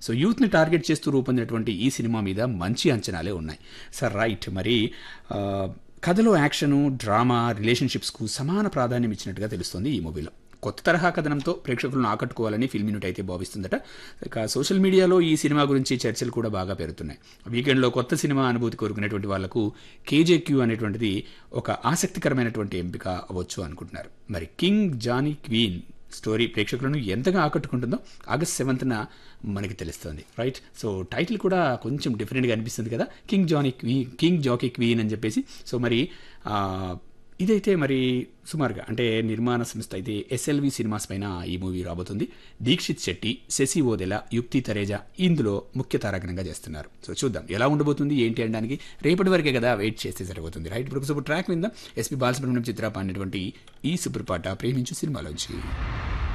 so యూత్ని target చేస్తూ రూపొందినటువంటి ఈ సినిమా మీద మంచి అంచనాలే ఉన్నాయి సార్ రైట్ మరి ఆ, కథలో యాక్షను డ్రామా రిలేషన్షిప్స్కు సమాన ప్రాధాన్యం ఇచ్చినట్టుగా తెలుస్తుంది ఈ మూవీలో కొత్త తరహా కథనంతో ప్రేక్షకులను ఆకట్టుకోవాలని ఫిల్మ్ యూనిట్ అయితే భావిస్తుందట ఇక సోషల్ మీడియాలో ఈ సినిమా గురించి చర్చలు కూడా బాగా పెరుగుతున్నాయి వీకెండ్లో కొత్త సినిమా అనుభూతి కోరుకునేటువంటి వాళ్లకు కేజేక్యూ అనేటువంటిది ఒక ఆసక్తికరమైనటువంటి ఎంపిక అవ్వచ్చు అనుకుంటున్నారు మరి కింగ్ జానీ క్వీన్ స్టోరీ ప్రేక్షకులను ఎంతగా ఆకట్టుకుంటుందో ఆగస్ట్ సెవెంత్న మనకి తెలుస్తుంది రైట్ సో టైటిల్ కూడా కొంచెం డిఫరెంట్గా అనిపిస్తుంది కదా king Johnny queen king Jackie queen అని చెప్పేసి సో మరి ఆ, ఇదైతే మరి సుమారుగా అంటే నిర్మాణ సంస్థ అయితే ఎస్ఎల్వి సినిమాస్ పైన ఈ మూవీ రాబోతుంది దీక్షిత్ శెట్టి శశి ఓదెల యుక్తి తరేజా ఇందులో ముఖ్య తారాగణంగా చేస్తున్నారు సో చూద్దాం ఎలా ఉండబోతుంది ఏంటి అనడానికి రేపటి వరకే కదా వెయిట్ చేస్తే సరిపోతుంది రైట్ ఇప్పుడు సూపర్ ట్రాక్ మీద ఎస్పీ బాలసుబ్రహ్మణ్యం చిత్ర పాడినటువంటి ఈ సూపర్ పాట ప్రేమించు సినిమాలోంచి